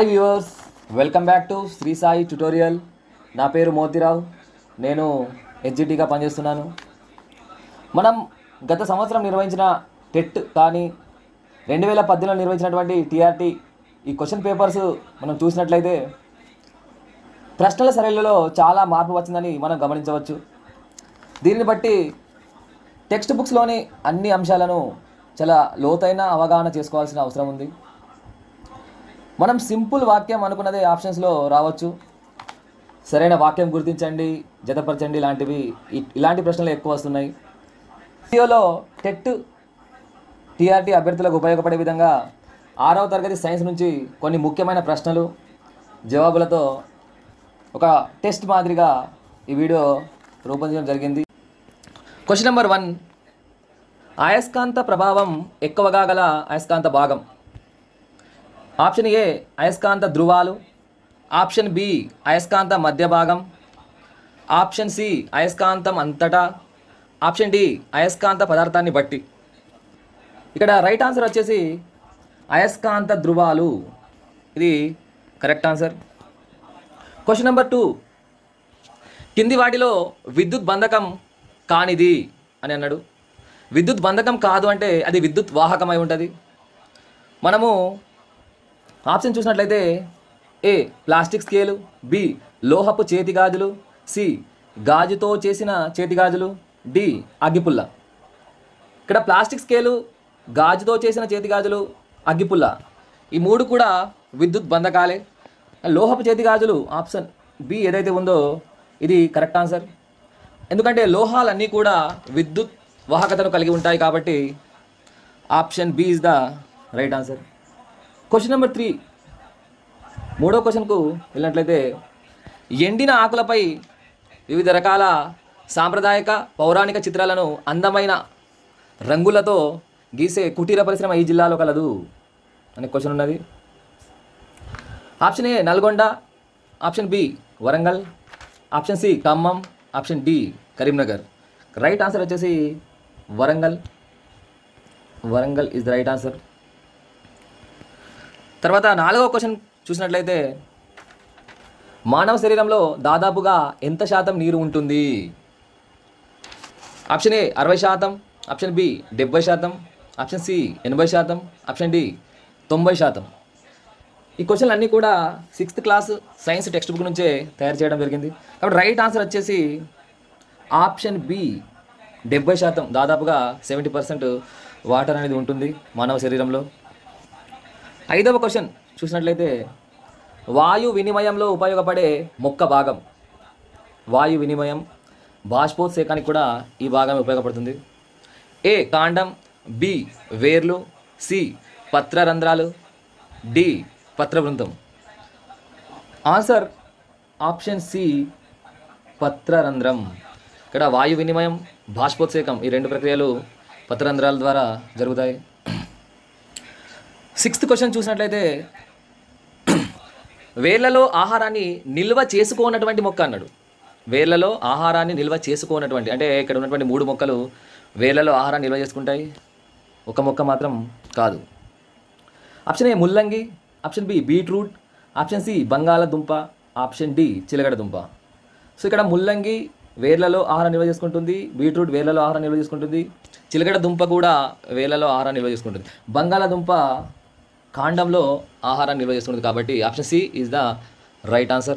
hi viewers welcome back to Shri Sai tutorial నా పేరు మోతిరావు నేను హెచ్జిటీగా పనిచేస్తున్నాను మనం గత సంవత్సరం నిర్వహించిన టెట్ కానీ రెండు వేల పద్దెనిమిదిలో నిర్వహించినటువంటి టీఆర్టీ ఈ క్వశ్చన్ పేపర్స్ మనం చూసినట్లయితే ప్రశ్నల సరళిలో చాలా మార్పు వచ్చిందని మనం గమనించవచ్చు దీనిని బట్టి టెక్స్ట్ బుక్స్లోని అన్ని అంశాలను చాలా లోతైన అవగాహన చేసుకోవాల్సిన అవసరం ఉంది మనం సింపుల్ వాక్యం అనుకున్నదే ఆప్షన్స్లో రావచ్చు సరైన వాక్యం గుర్తించండి జతపరచండి ఇలాంటివి ఇ- ఇలాంటి ప్రశ్నలు ఎక్కువ వస్తున్నాయి వీడియోలో టెట్ టీఆర్టీ అభ్యర్థులకు ఉపయోగపడే విధంగా ఆరవ తరగతి సైన్స్ నుంచి కొన్ని ముఖ్యమైన ప్రశ్నలు జవాబులతో ఒక టెస్ట్ మాదిరిగా ఈ వీడియో రూపొందించడం జరిగింది క్వశ్చన్ నెంబర్ వన్ అయస్కాంత ప్రభావం ఎక్కువగా గల అయస్కాంత భాగం ఆప్షన్ ఏ అయస్కాంత ధృవాలు ఆప్షన్ బి అయస్కాంత మధ్య భాగం ఆప్షన్ సి అయస్కాంతం అంతటా ఆప్షన్ డి అయస్కాంత పదార్థాన్ని బట్టి ఇక్కడ రైట్ ఆన్సర్ వచ్చేసి అయస్కాంత ధృవాలు ఇది correct answer question number two కింది వాటిలో విద్యుత్ బంధకం కానిది అని అన్నాడు విద్యుత్ బంధకం కాదు అంటే అది విద్యుత్ వాహకమై ఉంటుంది మనము ఆప్షన్ చూసినట్లయితే ఏ ప్లాస్టిక్ స్కేలు బి లోహపు చేతి గాజులు సి గాజుతో చేసిన చేతి గాజులు డి అగ్గిపుల్ల ఇక్కడ ప్లాస్టిక్ స్కేలు గాజుతో చేసిన చేతి గాజులు అగ్గిపుల్ల ఈ మూడు కూడా విద్యుత్ బంధకాలే లోహపు చేతి గాజులు ఆప్షన్ బి ఏదైతే ఉందో ఇది కరెక్ట్ ఆన్సర్ ఎందుకంటే లోహాలన్నీ కూడా విద్యుత్ వాహకతను కలిగి ఉంటాయి కాబట్టి option B is the right answer question number three మూడో క్వశ్చన్కు వెళ్ళినట్లయితే ఎండిన ఆకులపై వివిధ రకాల సాంప్రదాయక పౌరాణిక చిత్రాలను అందమైన రంగులతో గీసే కుటీర పరిశ్రమ ఈ జిల్లాలో కలదు అనే క్వశ్చన్ ఉన్నది option A Nalgonda option B Warangal option C Khammam option D Karimnagar right answer వచ్చేసి Warangal Warangal is the right answer తర్వాత నాలుగవ క్వశ్చన్ చూసినట్లయితే మానవ శరీరంలో దాదాపుగా ఎంత శాతం నీరు ఉంటుంది ఆప్షన్ ఏ అరవై శాతం ఆప్షన్ బి డెబ్బై శాతం ఆప్షన్ సి ఎనభై శాతం ఆప్షన్ డి తొంభై శాతం ఈ క్వశ్చన్లు అన్నీ కూడా sixth class science text book నుంచే తయారు చేయడం జరిగింది కాబట్టి రైట్ ఆన్సర్ వచ్చేసి ఆప్షన్ బి డెబ్బై శాతం దాదాపుగా సెవెంటీ పర్సెంట్ వాటర్ అనేది ఉంటుంది మానవ శరీరంలో ఐదవ క్వశ్చన్ చూసినట్లయితే వాయు వినిమయంలో ఉపయోగపడే మొక్క భాగం వాయు వినిమయం బాష్పోత్సేకానికి కూడా ఈ భాగం ఉపయోగపడుతుంది ఏ కాండం బి వేర్లు సి పత్రరంధ్రాలు డి పత్రవృంతం ఆన్సర్ ఆప్షన్ సి పత్రరంధ్రం ఇక్కడ వాయు వినిమయం బాష్పోత్సేకం ఈ రెండు ప్రక్రియలు పత్రరంధ్రాల ద్వారా జరుగుతాయి సిక్స్త్ క్వశ్చన్ చూసినట్లయితే వేర్లలో ఆహారాన్ని నిల్వ చేసుకోనటువంటి మొక్క అన్నాడు వేర్లలో ఆహారాన్ని నిల్వ చేసుకోనటువంటి అంటే ఇక్కడ ఉన్నటువంటి మూడు మొక్కలు వేర్లలో ఆహారాన్ని నిల్వ చేసుకుంటాయి ఒక మొక్క మాత్రం కాదు ఆప్షన్ ఏ ముల్లంగి option B beetroot option C బంగాళదుంప ఆప్షన్ డి చిలగడ దుంప సో ఇక్కడ ముల్లంగి వేర్లలో ఆహారం నిల్వ చేసుకుంటుంది బీట్రూట్ వేర్లలో ఆహారం నిల్వ చేసుకుంటుంది చిలగడ దుంప కూడా వేర్లలో ఆహారం నిల్వ చేసుకుంటుంది బంగాళదుంప కాండంలో ఆహారం నిల్వ చేసుకుంటుంది కాబట్టి option C is the right answer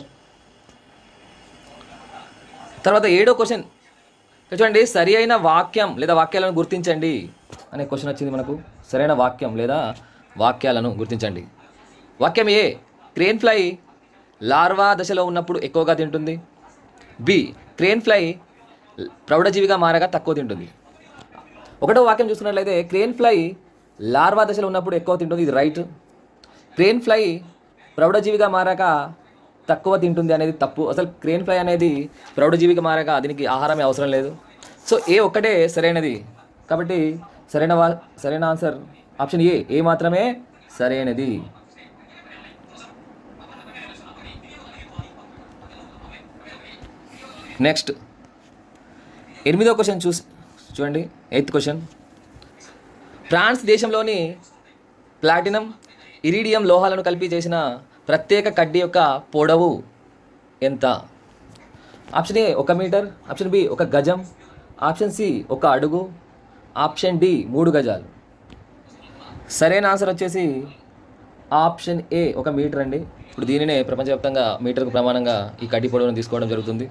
తర్వాత ఏడో క్వశ్చన్ చూడండి సరి అయిన వాక్యం లేదా వాక్యాలను గుర్తించండి అనే క్వశ్చన్ వచ్చింది మనకు సరైన వాక్యం లేదా వాక్యాలను గుర్తించండి వాక్యం ఏ క్రేన్ ఫ్లై లార్వా దశలో ఉన్నప్పుడు ఎక్కువగా తింటుంది బి క్రేన్ ఫ్లై ప్రౌఢజీవిగా మారగా తక్కువ తింటుంది ఒకటో వాక్యం చూసుకున్నట్లయితే క్రేన్ ఫ్లై లార్వా దశలో ఉన్నప్పుడు ఎక్కువ తింటుంది ఇది రైట్ క్రేన్ ఫ్లై ప్రౌఢజీవిగా మారాక తక్కువ తింటుంది అనేది తప్పు అసలు క్రేన్ ఫ్లై అనేది ప్రౌఢజీవిగా మారాక దీనికి ఆహారమే అవసరం లేదు సో ఏ ఒక్కటే సరైనది కాబట్టి సరైన వా సరైన ఆన్సర్ ఆప్షన్ ఏ ఏ మాత్రమే సరైనది నెక్స్ట్ ఎనిమిదో క్వశ్చన్ చూసి చూడండి ఎయిత్ క్వశ్చన్ ఫ్రాన్స్ దేశంలోని ప్లాటినం ఇరీడియం లోహాలను కలిపి చేసిన ప్రత్యేక కడ్డీ యొక్క పొడవు ఎంత ఆప్షన్ ఏ ఒక మీటర్ ఆప్షన్ బి ఒక గజం ఆప్షన్ సి ఒక అడుగు ఆప్షన్ డి మూడు గజాలు సరైన ఆన్సర్ వచ్చేసి ఆప్షన్ ఏ ఒక మీటర్ అండి ఇప్పుడు దీనినే ప్రపంచవ్యాప్తంగా మీటర్కు ప్రమాణంగా ఈ కడ్డీ పొడవును తీసుకోవడం జరుగుతుంది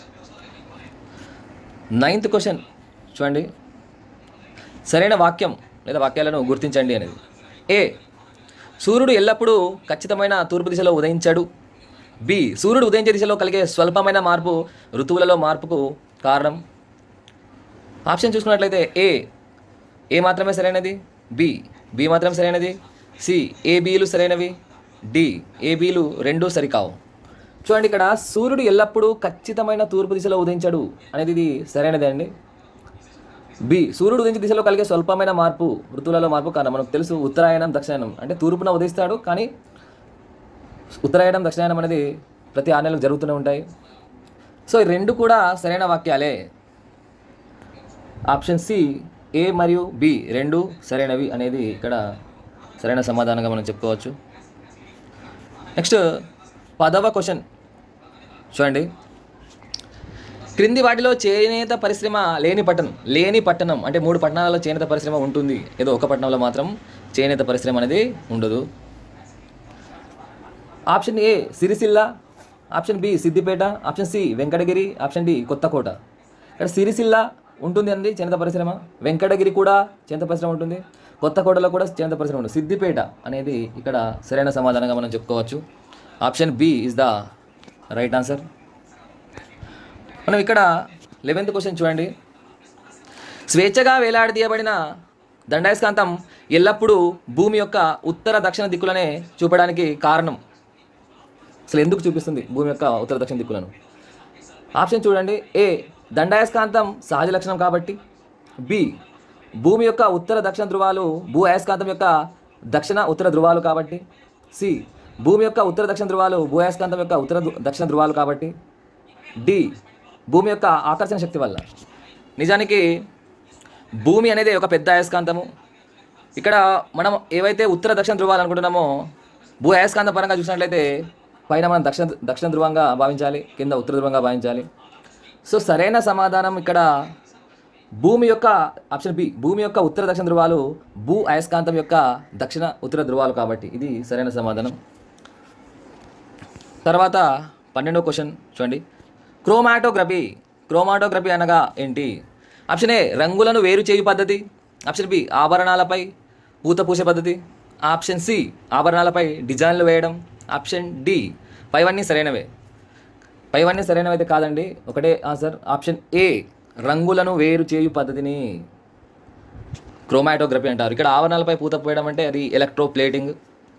నైన్త్ క్వశ్చన్ చూడండి సరైన వాక్యం లేదా వాక్యాలను గుర్తించండి అనేది ఏ సూర్యుడు ఎల్లప్పుడూ ఖచ్చితమైన తూర్పు దిశలో ఉదయించాడు బి సూర్యుడు ఉదయించే దిశలో కలిగే స్వల్పమైన మార్పు ఋతువులలో మార్పుకు కారణం ఆప్షన్ చూసుకున్నట్లయితే ఏ ఏ మాత్రమే సరైనది బి బి మాత్రమే సరైనది సి ఏ బీలు సరైనవి డి ఏ బీలు రెండూ సరికావు చూడండి ఇక్కడ సూర్యుడు ఎల్లప్పుడూ ఖచ్చితమైన తూర్పు దిశలో ఉదయించాడు అనేది ఇది సరైనదే అండి బి సూర్యుడు ఉదయించే దిశలో కలిగే స్వల్పమైన మార్పు ఋతువులలో మార్పు కారణం మనకు తెలుసు ఉత్తరాయణం దక్షిణాయనం అంటే తూర్పున ఉదయిస్తాడు కానీ ఉత్తరాయణం దక్షిణాయనం అనేది ప్రతి ఆరు నెలలకు జరుగుతూనే ఉంటాయి సో ఈ రెండు కూడా సరైన వాక్యాలే ఆప్షన్ సి ఏ మరియు బి రెండు సరైనవి అనేది ఇక్కడ సరైన సమాధానంగా మనం చెప్పుకోవచ్చు నెక్స్ట్ పదవ క్వశ్చన్ చూడండి క్రింది వాటిలో చేనేత పరిశ్రమ లేని పట్టణం లేని పట్టణం అంటే మూడు పట్టణాలలో చేనేత పరిశ్రమ ఉంటుంది ఏదో ఒక పట్టణంలో మాత్రం చేనేత పరిశ్రమ అనేది ఉండదు option A Sircilla option B Siddipet option C Venkatagiri option D Kothakota ఇక్కడ సిరిసిల్ల ఉంటుంది అండి చేనేత పరిశ్రమ వెంకటగిరి కూడా చేనేత పరిశ్రమ ఉంటుంది కొత్తకోటలో కూడా చేనేత పరిశ్రమ ఉంటుంది సిద్దిపేట అనేది ఇక్కడ సరైన సమాధానంగా మనం చెప్పుకోవచ్చు option B is the right answer మనం ఇక్కడ లెవెన్త్ క్వశ్చన్ చూడండి స్వేచ్ఛగా వేలాడదీయబడిన దండాయస్కాంతం ఎల్లప్పుడూ భూమి యొక్క ఉత్తర దక్షిణ దిక్కులనే చూపడానికి కారణం అసలు ఎందుకు చూపిస్తుంది భూమి యొక్క ఉత్తర దక్షిణ దిక్కులను ఆప్షన్ చూడండి ఏ దండాయస్కాంతం సహజ లక్షణం కాబట్టి బి భూమి యొక్క ఉత్తర దక్షిణ ధృవాలు భూ అయస్కాంతం యొక్క దక్షిణ ఉత్తర ధృవాలు కాబట్టి సి భూమి యొక్క ఉత్తర దక్షిణ ధృవాలు భూ అయస్కాంతం యొక్క ఉత్తర ధృ- దక్షిణ ధృవాలు కాబట్టి డి భూమి యొక్క ఆకర్షణ శక్తి వల్ల నిజానికి భూమి అనేది ఒక పెద్ద అయస్కాంతము ఇక్కడ మనం ఏవైతే ఉత్తర దక్షిణ ధృవాలు అనుకుంటున్నామో భూ అయస్కాంత పరంగా చూసినట్లయితే పైన మనం దక్షిణ దక్షిణ ధృవంగా భావించాలి కింద ఉత్తర ధృవంగా భావించాలి సో సరైన సమాధానం ఇక్కడ భూమి యొక్క ఆప్షన్ బి భూమి యొక్క ఉత్తర దక్షిణ ధృవాలు భూ అయస్కాంతం యొక్క దక్షిణ ఉత్తర ధృవాలు కాబట్టి ఇది సరైన సమాధానం తర్వాత పన్నెండో క్వశ్చన్ చూడండి క్రోమాటోగ్రఫీ క్రోమాటోగ్రఫీ అనగా ఏంటి ఆప్షన్ ఏ రంగులను వేరు చేయు పద్ధతి ఆప్షన్ బి ఆభరణాలపై పూత పూసే పద్ధతి ఆప్షన్ సి ఆభరణాలపై డిజైన్లు వేయడం ఆప్షన్ డి పైవన్నీ సరైనవే పైవన్నీ సరైనవి అయితే కాదండి ఒకటే ఆన్సర్ ఆప్షన్ ఏ రంగులను వేరు చేయు పద్ధతిని క్రోమాటోగ్రఫీ అంటారు ఇక్కడ ఆవరణాలపై పూత పోయడం అంటే అది ఎలక్ట్రో ప్లేటింగ్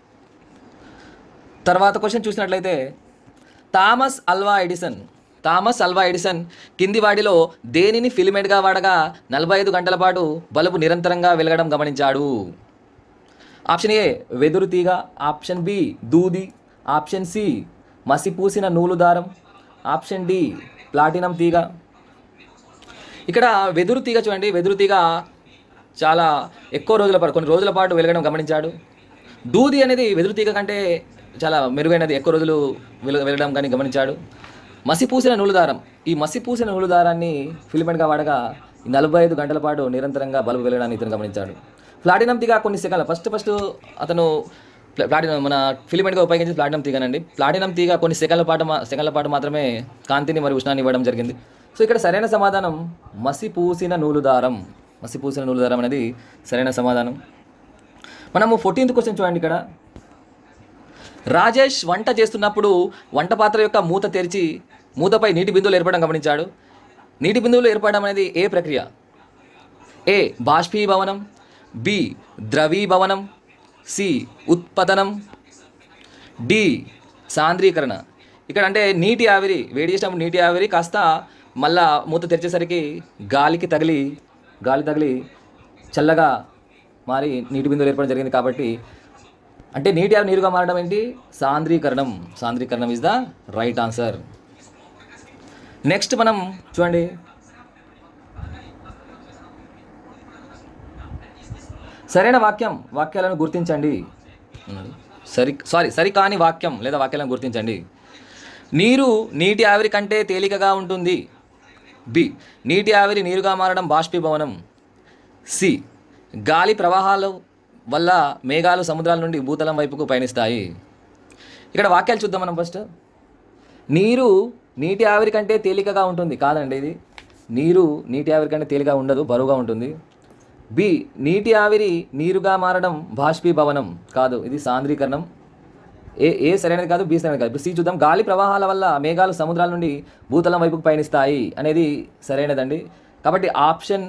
తర్వాత క్వశ్చన్ చూసినట్లయితే Thomas Alva Edison Thomas Alva Edison కింది వాటిలో దేనిని ఫిలిమెంట్గా వాడగా నలభై ఐదు గంటల పాటు బల్బు నిరంతరంగా వెలగడం గమనించాడు ఆప్షన్ ఏ వెదురు తీగ ఆప్షన్ బి దూది ఆప్షన్ సి మసిపూసిన నూలు దారం ఆప్షన్ డి ప్లాటినం తీగ ఇక్కడ వెదురు తీగ చూడండి వెదురు తీగ చాలా ఎక్కువ రోజుల పాటు కొన్ని రోజుల పాటు వెలగడం గమనించాడు దూది అనేది వెదురు తీగ కంటే చాలా మెరుగైనది ఎక్కువ రోజులు వెల వెలగడం కానీ గమనించాడు మసిపూసిన నూలు దారం ఈ మసిపూసిన నూలు దారాన్ని ఫిలిమెంట్గా వాడగా ఈ నలభై ఐదు గంటల పాటు నిరంతరంగా బల్బు వెలగడాన్ని ఇతను గమనించాడు ప్లాటినం తీగ కొన్ని సెకండ్ల ఫస్ట్ ఫస్ట్ అతను ప్లా- ప్లాటినం మన ఫిలిమెంట్గా ఉపయోగించి ప్లాటినం తీగనండి ప్లాటినం తీగ కొన్ని సెకండ్ల పాటు మా- సెకండ్ల పాటు మాత్రమే కాంతిని మరియు ఉష్ణాన్ని ఇవ్వడం జరిగింది సో ఇక్కడ సరైన సమాధానం మసి పూసిన నూలు దారం మసి పూసిన నూలు దారం అనేది సరైన సమాధానం మనము ఫోర్టీన్త్ క్వశ్చన్ చూడండి ఇక్కడ రాజేష్ వంట చేస్తున్నప్పుడు వంట పాత్ర యొక్క మూత తెరిచి మూతపై నీటి బిందువులు ఏర్పడడం గమనించాడు నీటి బిందువులు ఏర్పడడం అనేది ఏ ప్రక్రియ ఏ బాష్పీభవనం బి ద్రవీభవనం సి ఉత్పతనం డి సాంద్రీకరణ ఇక్కడ అంటే నీటి ఆవిరి వేడి చేసినప్పుడు నీటి ఆవిరి కాస్త మళ్ళా మూత తెరిచేసరికి గాలికి తగిలి గాలి తగిలి చల్లగా మారి నీటి బిందువులు ఏర్పడడం జరిగింది కాబట్టి అంటే నీటి ఆవిరి నీరుగా మారడం ఏంటి సాంద్రీకరణం సాంద్రీకరణం is the right answer next మనం చూడండి సరైన వాక్యం వాక్యాలను గుర్తించండి అన్నాడు సరి సారీ సరికాని వాక్యం లేదా వాక్యాలను గుర్తించండి నీరు నీటి ఆవిరి కంటే తేలికగా ఉంటుంది బి నీటి ఆవిరి నీరుగా మారడం బాష్పీభవనం సి గాలి ప్రవాహాలు వల్ల మేఘాలు సముద్రాల నుండి భూతలం వైపుకు పయనిస్తాయి ఇక్కడ వాక్యాలు చూద్దాం మనం ఫస్ట్ నీరు నీటి ఆవిరి కంటే తేలికగా ఉంటుంది కాదండి ఇది నీరు నీటి ఆవిరి కంటే తేలిగా ఉండదు బరువుగా ఉంటుంది బి నీటి ఆవిరి నీరుగా మారడం బాష్పీభవనం కాదు ఇది సాంద్రీకరణం ఏ ఏ సరైనది కాదు బి సరైనది కాదు ఇప్పుడు సి చూద్దాం గాలి ప్రవాహాల వల్ల మేఘాలు సముద్రాల నుండి భూతలం వైపుకు పయనిస్తాయి అనేది సరైనదండి కాబట్టి ఆప్షన్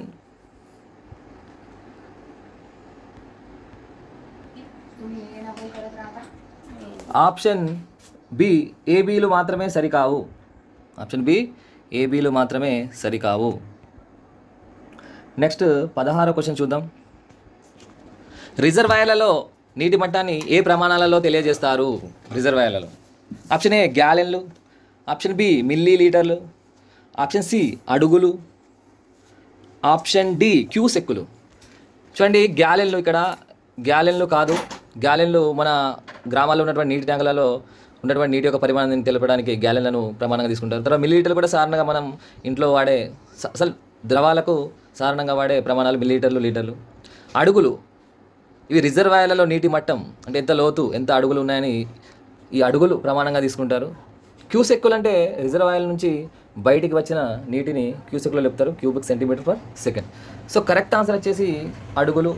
ఆప్షన్ బి ఏబీలు మాత్రమే సరికావు ఆప్షన్ బి ఏబీలు మాత్రమే సరికావు నెక్స్ట్ పదహారో క్వశ్చన్ చూద్దాం రిజర్వాయర్లలో నీటి మట్టాన్ని ఏ ప్రమాణాలలో తెలియజేస్తారు రిజర్వాయర్లలో ఆప్షన్ ఏ గ్యాలెన్లు ఆప్షన్ బి మిల్లీ లీటర్లు ఆప్షన్ సి అడుగులు ఆప్షన్ డి క్యూసెక్కులు చూడండి గ్యాలెన్లు ఇక్కడ గ్యాలెన్లు కాదు గ్యాలెన్లు మన గ్రామాల్లో ఉన్నటువంటి నీటి ట్యాంకులలో ఉన్నటువంటి నీటి యొక్క పరిమాణాన్ని తెలపడానికి గ్యాలెన్లను ప్రమాణంగా తీసుకుంటారు తర్వాత మిల్లీలీటర్లు కూడా సాధారణంగా మనం ఇంట్లో వాడే స- అసలు ద్రవాలకు సాధారణంగా వాడే ప్రమాణాలు మిల్లీలీటర్లు లీటర్లు అడుగులు ఇవి రిజర్వాయర్లలో నీటి మట్టం అంటే ఎంత లోతు ఎంత అడుగులు ఉన్నాయని ఈ అడుగులు ప్రమాణంగా తీసుకుంటారు క్యూసెక్కులు అంటే రిజర్వాయర్ నుంచి బయటికి వచ్చిన నీటిని క్యూసెక్లో చెప్తారు cubic centimetre per second so correct answer వచ్చేసి అడుగులు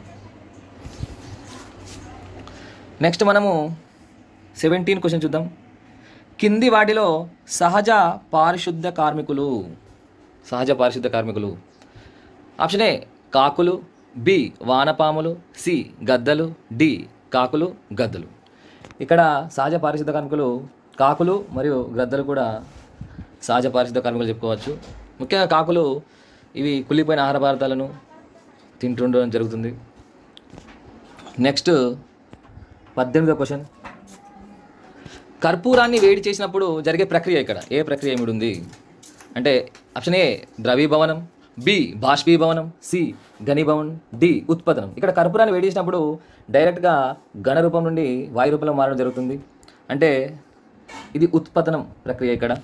నెక్స్ట్ మనము సెవెంటీన్ క్వశ్చన్ చూద్దాం కింది వాటిలో సహజ పారిశుద్ధ కార్మికులు సహజ పారిశుద్ధ కార్మికులు ఆప్షన్ ఏ కాకులు బి వానపాములు సి గద్దలు డి కాకులు గద్దలు ఇక్కడ సహజ పారిశుద్ధ కార్మికులు కాకులు మరియు గద్దలు కూడా సహజ పారిశుద్ధ కార్మికులు చెప్పుకోవచ్చు ముఖ్యంగా కాకులు ఇవి కుళ్ళిపోయిన ఆహార పదార్థాలను తింటుండడం జరుగుతుంది నెక్స్ట్ పద్దెనిమిదో క్వశ్చన్ కర్పూరాన్ని వేడి చేసినప్పుడు జరిగే ప్రక్రియ ఇక్కడ ఏ ప్రక్రియ ఏమిటి ఉంది అంటే ఆప్షన్ ఏ ద్రవీభవనం బి బాష్పీభవనం సి ఘనీభవనం డి ఉత్పతనం ఇక్కడ కర్పూరాన్ని వేడి చేసినప్పుడు డైరెక్ట్గా ఘన రూపం నుండి వాయు రూపంలో మారడం జరుగుతుంది అంటే ఇది ఉత్పతనం ప్రక్రియ ఇక్కడ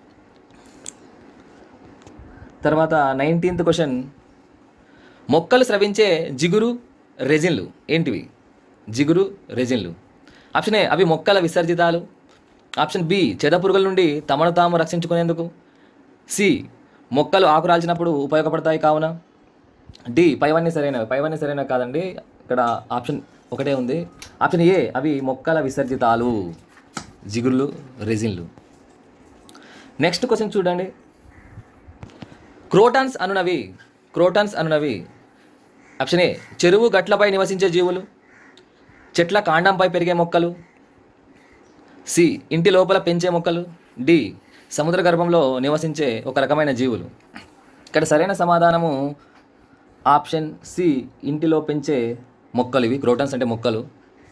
తర్వాత నైన్టీన్త్ క్వశ్చన్ మొక్కలు స్రవించే జిగురు రెజిన్లు ఏంటివి జిగురు రెజిన్లు ఆప్షన్ ఏ అవి మొక్కల విసర్జితాలు ఆప్షన్ బి చెదపురుగుల నుండి తమను తాము రక్షించుకునేందుకు సి మొక్కలు ఆకురాల్చినప్పుడు ఉపయోగపడతాయి కావున డి పైవన్నీ సరైనవి పైవన్నీ సరైనవి కాదండి ఇక్కడ ఆప్షన్ ఒకటే ఉంది ఆప్షన్ ఏ అవి మొక్కల విసర్జితాలు జిగుర్లు రెజిన్లు నెక్స్ట్ క్వశ్చన్ చూడండి క్రోటాన్స్ అనునవి క్రోటాన్స్ అనునవి ఆప్షన్ ఏ చెరువు గట్లపై నివసించే జీవులు చెట్ల కాండంపై పెరిగే మొక్కలు సి ఇంటి లోపల పెంచే మొక్కలు డి సముద్ర గర్భంలో నివసించే ఒక రకమైన జీవులు ఇక్కడ సరైన సమాధానము ఆప్షన్ సి ఇంటిలో పెంచే మొక్కలు ఇవి క్రోటన్స్ అంటే మొక్కలు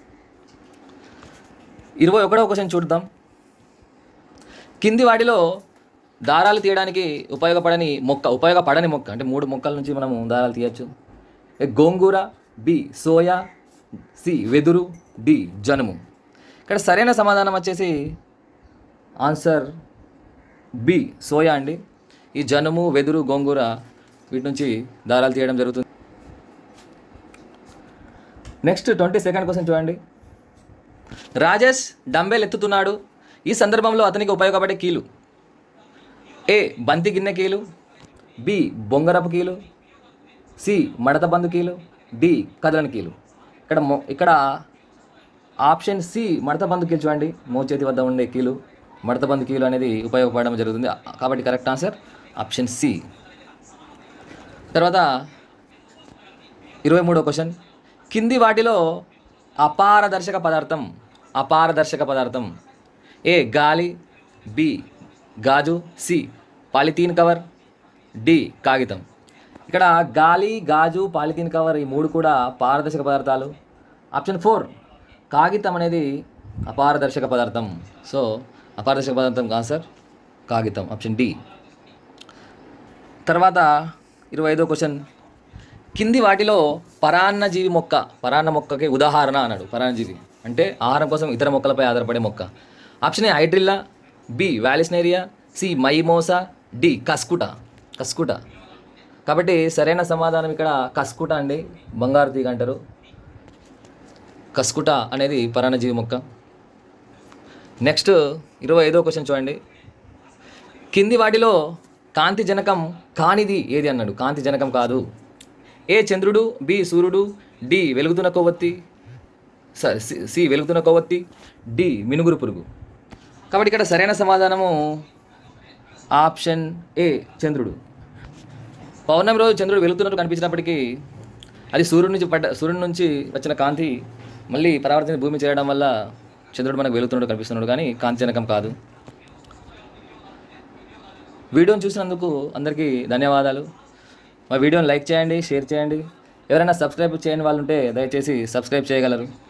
ఇరవై ఒకటో క్వశ్చన్ చూద్దాం కింది వాటిలో దారాలు తీయడానికి ఉపయోగపడని మొక్క ఉపయోగపడని మొక్క అంటే మూడు మొక్కల నుంచి మనము దారాలు తీయచ్చు ఏ గోంగూర బి సోయా సి వెదురు డి జనుము ఇక్కడ సరైన సమాధానం వచ్చేసి ఆన్సర్ బి సోయా అండి ఈ జనుము వెదురు గోంగూర వీటి నుంచి దారాలు తీయడం జరుగుతుంది నెక్స్ట్ ట్వంటీ సెకండ్ క్వశ్చన్ చూడండి రాజేష్ డంబెల్ ఎత్తుతున్నాడు ఈ సందర్భంలో అతనికి ఉపయోగపడే కీలు ఏ బంతి గిన్నె కీలు బి బొంగరపు కీలు సి మడత బందు కీలు డి కదలని కీలు ఇక్కడ మొ ఇక్కడ ఆప్షన్ సి మడత బందు కీలు చూడండి మోచేతి వద్ద ఉండే కీలు మడత బందు కీలు అనేది ఉపయోగపడడం జరుగుతుంది కాబట్టి కరెక్ట్ ఆన్సర్ ఆప్షన్ సి తర్వాత ఇరవై మూడో క్వశ్చన్ కింది వాటిలో అపారదర్శక పదార్థం అపారదర్శక పదార్థం ఏ గాలి బి గాజు సి పాలిథీన్ కవర్ డి కాగితం ఇక్కడ గాలి గాజు పాలిథీన్ కవర్ ఈ మూడు కూడా పారదర్శక పదార్థాలు ఆప్షన్ ఫోర్ కాగితం అనేది అపారదర్శక పదార్థం సో అపారదర్శక పదార్థం ఆన్సర్ కాగితం ఆప్షన్ డి తర్వాత ఇరవై ఐదో క్వశ్చన్ కింది వాటిలో పరాన్నజీవి మొక్క పరాన్న మొక్కకి ఉదాహరణ అన్నాడు పరాన్నజీవి అంటే ఆహారం కోసం ఇతర మొక్కలపై ఆధారపడే మొక్క option A hydrilla B vallisneria C mimosa D cuscuta cuscuta కాబట్టి సరైన సమాధానం ఇక్కడ కస్కుట అండి బంగారు తీగ అంటారు కస్కుట అనేది పరాన్నజీవి మొక్క నెక్స్ట్ ఇరవై ఐదో క్వశ్చన్ చూడండి కింది వాటిలో కాంతి జనకం కానిది ఏది అన్నాడు కాంతి జనకం కాదు ఏ చంద్రుడు బి సూర్యుడు డి వెలుగుతున్న కొవ్వొత్తి స- సి- సి వెలుగుతున్న కొవ్వొత్తి డి మినుగురు పురుగు కాబట్టి ఇక్కడ సరైన సమాధానము ఆప్షన్ ఏ చంద్రుడు పౌర్ణమి రోజు చంద్రుడు వెలుగుతున్నట్టు కనిపించినప్పటికీ అది సూర్యుడి నుంచి పడ్డ సూర్యుడి నుంచి వచ్చిన కాంతి మళ్ళీ పరావర్తిని భూమి చేరడం వల్ల చంద్రుడు మనకు వెలుగుతున్నట్టు కనిపిస్తున్నాడు కానీ కాంతిజనకం కాదు వీడియోని చూసినందుకు అందరికీ ధన్యవాదాలు మా వీడియోని లైక్ చేయండి షేర్ చేయండి ఎవరైనా సబ్స్క్రైబ్ చేయని వాళ్ళు ఉంటే దయచేసి సబ్స్క్రైబ్ చేయగలరు